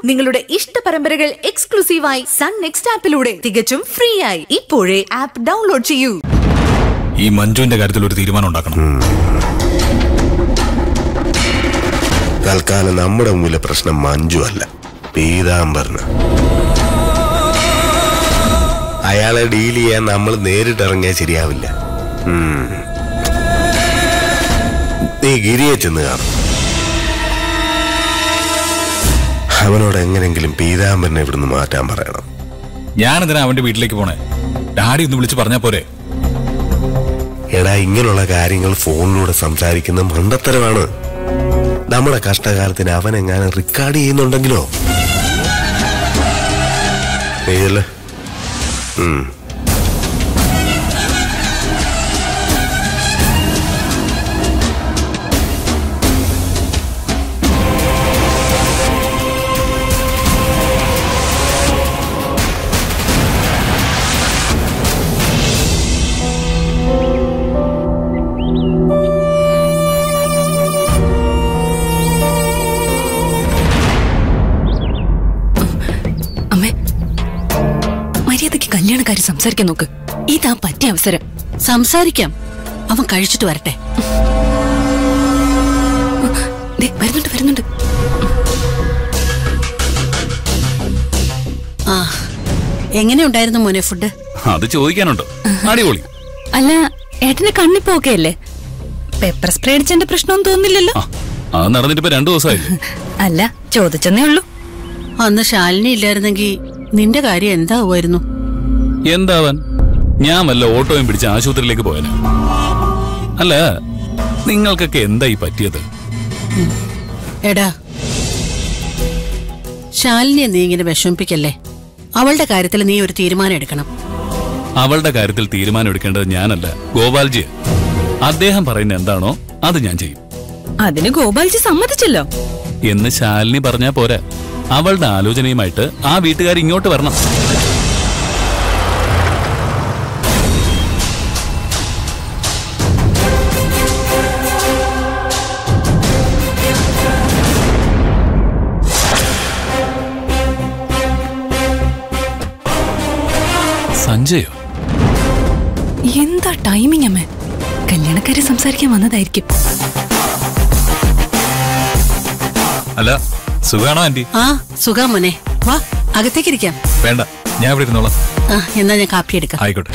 നിങ്ങളുടെ ഇഷ്ട പരമ്പരകൾ എക്സ്ക്ലൂസീവായി സൺ നെക്സ്റ്റ് ആപ്പിലൂടെ തികച്ചും ഫ്രീ ആയി ഇപ്പോഴേ ആപ്പ് ഡൗൺലോഡ് ചെയ്യൂ ഈ മഞ്ജുവിന്റെ കാര്യത്തിൽ ഒരു തീരുമാനം ഉണ്ടാക്കണം തൽക്കാലം നമ്മുടെ മുമ്പിലെ പ്രശ്നം മഞ്ജു അല്ല പീതാംബരന് അയാളെ ഡീൽ ചെയ്യാൻ നമ്മൾ നേരിട്ട് ഇറങ്ങിയാൽ ശരിയാവില്ല ഉം. നീ ഗിരിയെ ചെന്ന് കാണും അവനോട് എങ്ങനെങ്കിലും പീതാംബരനെ ഇവിടുന്ന് മാറ്റാൻ പറയണം ഞാനെന്തിനാ അവന്റെ വീട്ടിലേക്ക് പോണേ ഡാഡി ഒന്ന് വിളിച്ച് പറഞ്ഞാ പോരെ എടാ ഇങ്ങനെയുള്ള കാര്യങ്ങൾ ഫോണിലൂടെ സംസാരിക്കുന്ന മണ്ടത്തരമാണ് നമ്മുടെ കഷ്ടകാലത്തിന് അവൻ എങ്ങാനും റെക്കോർഡ് ചെയ്യുന്നുണ്ടെങ്കിലോ നീയല്ലേ ഉം അമ്മേ മര്യാദയ്ക്ക് കല്യാണക്കാരി സംസാരിക്കാൻ നോക്ക് ഇതാ പറ്റിയ അവസരം സംസാരിക്കാം അവൻ കഴിച്ചിട്ട് വരട്ടെ ദേ, വരുന്നുണ്ട് വരുന്നുണ്ട് ആ എങ്ങനെയുണ്ടായിരുന്നു മോനെ ഫുഡ് അത് ചോദിക്കാനുണ്ടോ അടിപൊളി അല്ല ഏട്ടന് കണ്ണിപ്പോ ഒക്കെ അല്ലേ പെപ്പർ സ്പ്രേ അടിച്ചതിന്റെ പ്രശ്നമൊന്നും തോന്നില്ലല്ലോ ആ അത് നടന്നിട്ട് ഇപ്പൊ രണ്ടു ദിവസമായില്ലേ അല്ല ചോദിച്ചെന്നേ ഉള്ളൂ അന്ന് ശാലിനി ഇല്ലായിരുന്നെങ്കിൽ നിന്റെ കാര്യം എന്താവുമായിരുന്നു എന്താവാൻ ഞാൻ വല്ല ഓട്ടോയും പിടിച്ച് ആശുപത്രിയിലേക്ക് പോയനെ അല്ല നിങ്ങൾക്കൊക്കെ എന്താ ഈ പറ്റിയത് എടാ ശാലിനിയെ നീ ഇങ്ങനെ വിഷമിപ്പിക്കല്ലേ അവളുടെ കാര്യത്തിൽ നീ ഒരു തീരുമാനം എടുക്കണം അവളുടെ കാര്യത്തിൽ തീരുമാനം എടുക്കേണ്ടത് ഞാനല്ല ഗോപാൽജി അദ്ദേഹം പറയുന്ന എന്താണോ അത് ഞാൻ ചെയ്യും അതിന് ഗോപാൽജി സമ്മതിച്ചല്ലോ എന്ന് ശാലിനി പറഞ്ഞാ പോരാ അവളുടെ ആലോചനയുമായിട്ട് ആ വീട്ടുകാർ ഇങ്ങോട്ട് വരണം സഞ്ജയോ എന്താ ടൈമിങ് അമ്മേ കല്യാണക്കാരി സംസാരിക്കാൻ വന്നതായിരിക്കും അല്ല സുഖാണോ ആന്റി ആ സുഖാ മോനെ വാ അകത്തേക്കിരിക്കാം വേണ്ട ഞാൻ ഇവിടെ ഇരുന്നോളാം ആ എന്നാ ഞാൻ കാപ്പി എടുക്കാം ആയിക്കോട്ടെ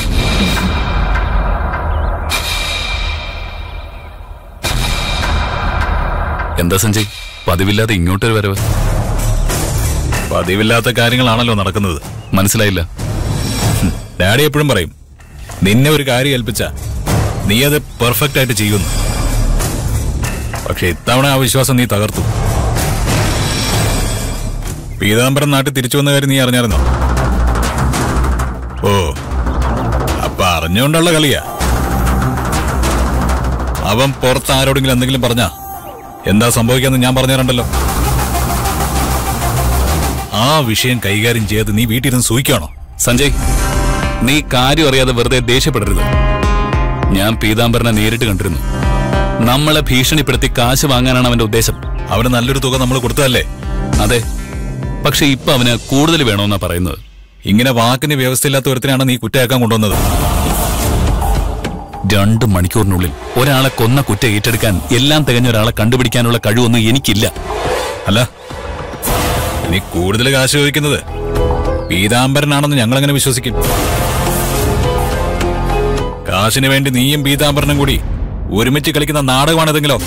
എന്താ സഞ്ജയ് പതിവില്ലാതെ ഇങ്ങോട്ടൊരു വരവ് പതിവില്ലാത്ത കാര്യങ്ങളാണല്ലോ നടക്കുന്നത് മനസ്സിലായില്ല ഹും, ഡാഡി എപ്പോഴും പറയും നിന്നെ ഒരു കാര്യം ഏൽപ്പിച്ച നീ അത് പെർഫെക്റ്റ് ആയിട്ട് ചെയ്യുന്നു പക്ഷെ ഇത്തവണ ആ വിശ്വാസം നീ തകർത്തു പീതാംബരം നാട്ടിൽ തിരിച്ചു വന്ന കാര്യം നീ അറിഞ്ഞായിരുന്നോ ഓ അപ്പൊ അറിഞ്ഞുകൊണ്ടുള്ള കളിയാ അവൻ പുറത്ത് ആരോടെങ്കിലും എന്തെങ്കിലും പറഞ്ഞാ എന്താ സംഭവിക്കാന്ന് ഞാൻ പറഞ്ഞുതരണ്ടല്ലോ ആ വിഷയം കൈകാര്യം ചെയ്ത് നീ വീട്ടിലിരുന്ന് സൂഹിക്കണോ സഞ്ജയ് നീ കാര്യം അറിയാതെ വെറുതെ ദേഷ്യപ്പെടരുത് ഞാൻ പീതാംബരനെ നേരിട്ട് കണ്ടിരുന്നു നമ്മളെ ഭീഷണിപ്പെടുത്തി കാശ് വാങ്ങാനാണ് അവന്റെ ഉദ്ദേശം അവന് നല്ലൊരു തുക നമ്മൾ കൊടുത്തതല്ലേ അതെ പക്ഷെ ഇപ്പൊ അവന് കൂടുതൽ വേണമെന്നാ പറയുന്നത് ഇങ്ങനെ വാക്കിന് വ്യവസ്ഥയില്ലാത്ത ഒരുത്തിനാണ് നീ കുറ്റയാക്കാൻ കൊണ്ടുവന്നത് രണ്ട് മണിക്കൂറിനുള്ളിൽ ഒരാളെ കൊന്ന കുറ്റ ഏറ്റെടുക്കാൻ എല്ലാം തികഞ്ഞ ഒരാളെ കണ്ടുപിടിക്കാനുള്ള കഴിവൊന്നും എനിക്കില്ല അല്ല നീ കൂടുതൽ കാശ് ചോദിക്കുന്നത് പീതാംബരനാണെന്ന് ഞങ്ങൾ അങ്ങനെ വിശ്വസിക്കും കാശിന് വേണ്ടി നീയും പീതാംബരനും കൂടി ഒരുമിച്ച് കളിക്കുന്ന നാടകമാണിതെങ്കിലോ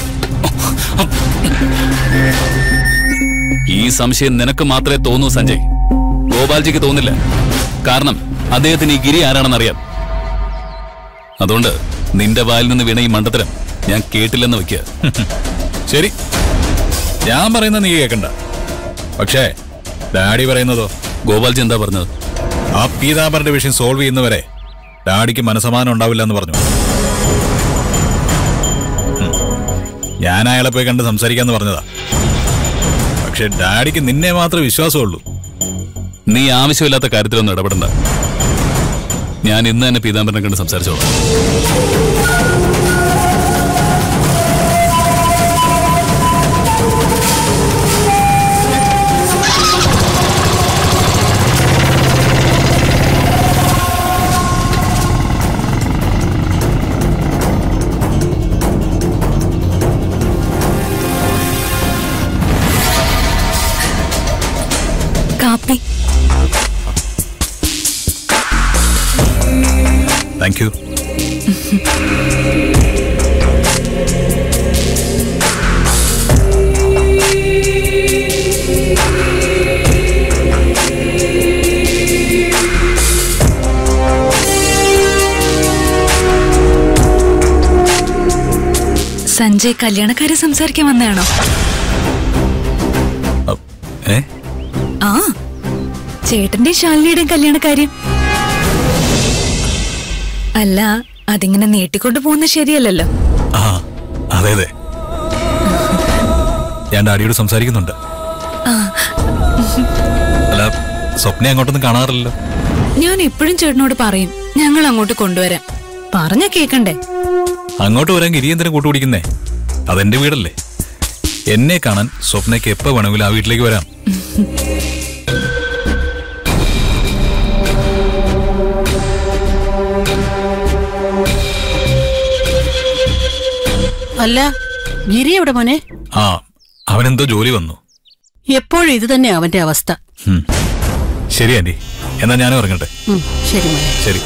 ഈ സംശയം നിനക്ക് മാത്രമേ തോന്നൂ സഞ്ജയ് ഗോപാൽജിക്ക് തോന്നില്ല കാരണം അദ്ദേഹത്തിന് ഈ ഗിരി ആരാണെന്നറിയാം അതുകൊണ്ട് നിന്റെ വായിൽ നിന്ന് വീണ ഈ മണ്ടത്തരം ഞാൻ കേട്ടില്ലെന്ന് വെക്കുക ശരി ഞാൻ പറയുന്നത് നീ കേൾക്കണ്ട പക്ഷേ ഡാഡി പറയുന്നതോ ഗോപാൽജി എന്താ പറഞ്ഞത് ആ പീതാംബരന്റെ വിഷയം സോൾവ് ചെയ്യുന്നവരെ ഡാഡിക്ക് മനസമാനം ഉണ്ടാവില്ല എന്ന് പറഞ്ഞു ഉം. ഞാൻ അയാളെ പോയി കണ്ട് സംസാരിക്കാന്ന് പറഞ്ഞതാ പക്ഷെ ഡാഡിക്ക് നിന്നെ മാത്രമേ വിശ്വാസമുള്ളൂ നീ ആവശ്യമില്ലാത്ത കാര്യത്തിലൊന്നും ഇടപെടണ്ട ഞാൻ ഇന്ന് തന്നെ പീതാംബരനെ കണ്ട് സംസാരിച്ചോളാം കാപ്പി താങ്ക് യു സഞ്ജയ് കല്യാണക്കാരെ സംസാരിക്കാൻ വന്നതാണോ ഏ ആ ചേട്ടന്റെ ശാലിനിയുടെയും കല്യാണക്കാര്യം അല്ല അതിങ്ങനെ നീട്ടിക്കൊണ്ടു പോകുന്നത് ശരിയല്ലല്ലോ ആ അതെ അതെ ഞാൻ ഡാഡിയോട് സംസാരിക്കുന്നുണ്ട് അല്ല സ്വപ്ന അങ്ങോട്ടൊന്നും കാണാറില്ലല്ലോ ഞാൻ എപ്പോഴും ചേട്ടനോട് പറയും ഞങ്ങൾ അങ്ങോട്ട് കൊണ്ടുവരാം പറഞ്ഞ കേക്കണ്ടേ അങ്ങോട്ട് വരാൻ ഗിരിയന്തിനെ കൂട്ടുപിടിക്കുന്നേ അതെന്റെ വീടല്ലേ എന്നെ കാണാൻ സ്വപ്നയ്ക്ക് എപ്പോ വേണമെങ്കിലും ആ വീട്ടിലേക്ക് വരാം അല്ല ഗിരി എവിടെ മോനെ ആ അവനെന്തോ ജോലി വന്നു എപ്പോഴും ഇത് തന്നെ അവന്റെ അവസ്ഥ ഉം. ശരി ആന്റി എന്നാ ഞാനും ഇറങ്ങട്ടെ ഉം, ശരി മോനെ ശരി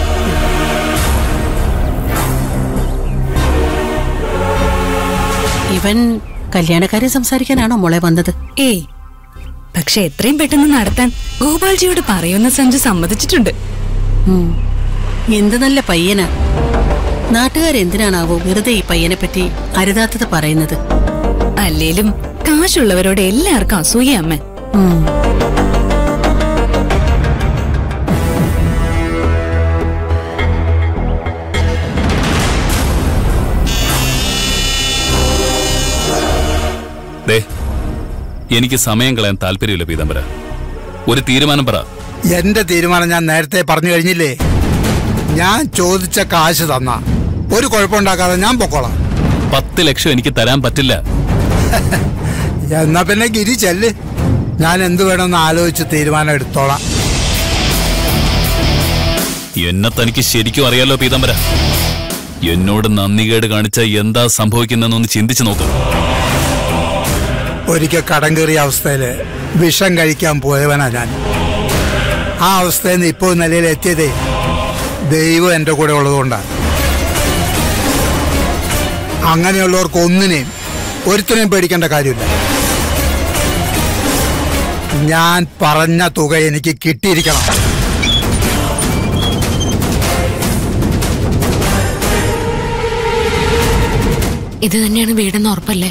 ഇവൻ കല്യാണക്കാരെ സംസാരിക്കാനാണോ മോളെ വന്നത് ഏയ് പക്ഷെ എത്രയും പെട്ടെന്ന് നടത്താൻ ഗോപാൽജിയോട് പറയുന്ന സഞ്ജു സമ്മതിച്ചിട്ടുണ്ട് ഉം. എന്ത് നല്ല പയ്യനാ നാട്ടുകാരെന്തിനാണാവോ വെറുതെ ഈ പയ്യനെ പറ്റി അരുതാത്തത് പറയുന്നത് അല്ലേലും കാശുള്ളവരോട് എല്ലാവർക്കും അസൂയ അമ്മ ഉം. ദേ എനിക്ക് സമയം കളയാൻ താല്പര്യമില്ല പീതാംബര ഒരു തീരുമാനം പറ എന്റെ തീരുമാനം ഞാൻ നേരത്തെ പറഞ്ഞു കഴിഞ്ഞില്ലേ ഞാൻ ചോദിച്ച കാശ് തന്ന ഒരു കുഴപ്പമുണ്ടാക്കാതെ ഞാൻ പൊക്കോളാം പത്ത് ലക്ഷം എനിക്ക് തരാൻ പറ്റില്ല എന്നാ പിന്നെ ഗിരി ചെല്ല് ഞാൻ എന്ത് വേണമെന്ന് ആലോചിച്ച് തീരുമാനം എടുത്തോളാം എന്നെ തനിക്ക് ശരിക്കും അറിയാലോ പീതാംബര എന്നോട് നന്ദികേട് കാണിച്ച എന്താ സംഭവിക്കുന്നതെന്നൊന്ന് ചിന്തിച്ചു നോക്ക് ഒരിക്കൽ കടം കയറിയ അവസ്ഥയില് വിഷം കഴിക്കാൻ പോയവനാ ഞാൻ ആ അവസ്ഥയിൽ നിന്ന് ഇപ്പോൾ നിലയിൽ എത്തിയതേ ദൈവം എൻ്റെ കൂടെ ഉള്ളതുകൊണ്ടാണ് അങ്ങനെയുള്ളവർക്ക് ഒന്നിനെയും ഒരുത്തിനെയും പേടിക്കേണ്ട കാര്യമില്ല ഞാൻ പറഞ്ഞ തുക എനിക്ക് കിട്ടിയിരിക്കണം ഇത് തന്നെയാണ് വീടെന്ന് ഉറപ്പല്ലേ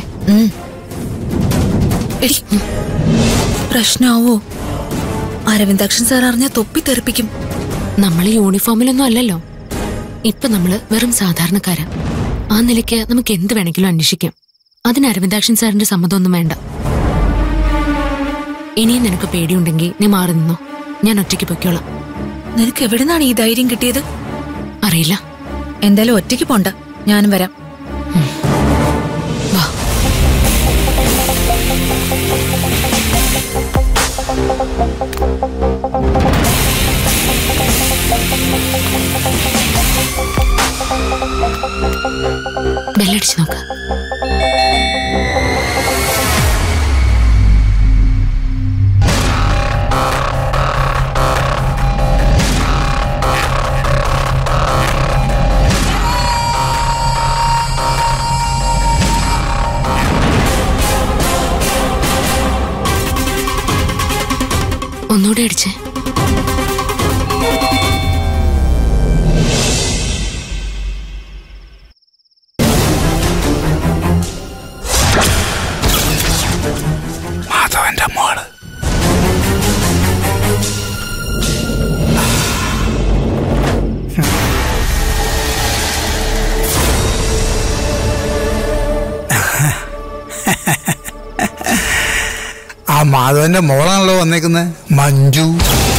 എടി പ്രശ്നാവോ അരവിന്ദാക്ഷൻ സാർ അറിഞ്ഞ തൊപ്പി തെറിപ്പിക്കും നമ്മൾ യൂണിഫോമിലൊന്നും അല്ലല്ലോ ഇപ്പൊ നമ്മള് വെറും സാധാരണക്കാരാ ആ നിലയ്ക്ക് നമുക്ക് എന്ത് വേണമെങ്കിലും അന്വേഷിക്കാം അതിന് അരവിന്ദാക്ഷൻ സാറിന്റെ സമ്മതമൊന്നും വേണ്ട ഇനിയും നിനക്ക് പേടിയുണ്ടെങ്കിൽ നീ മാറി നിന്നോ ഞാൻ ഒറ്റയ്ക്ക് പൊയ്ക്കോളാം നിനക്ക് എവിടുന്നാണ് ഈ ധൈര്യം കിട്ടിയത് അറിയില്ല എന്തായാലും ഒറ്റയ്ക്ക് പോണ്ട ഞാനും വരാം വാ ബെല്ലടിച്ച് നോക്ക് ഒന്നുകൂടെ അടിച്ചേ മാധവന്റെ മോള് ആ മാധവന്റെ മോളാണല്ലോ വന്നേക്കുന്നത് മഞ്ജു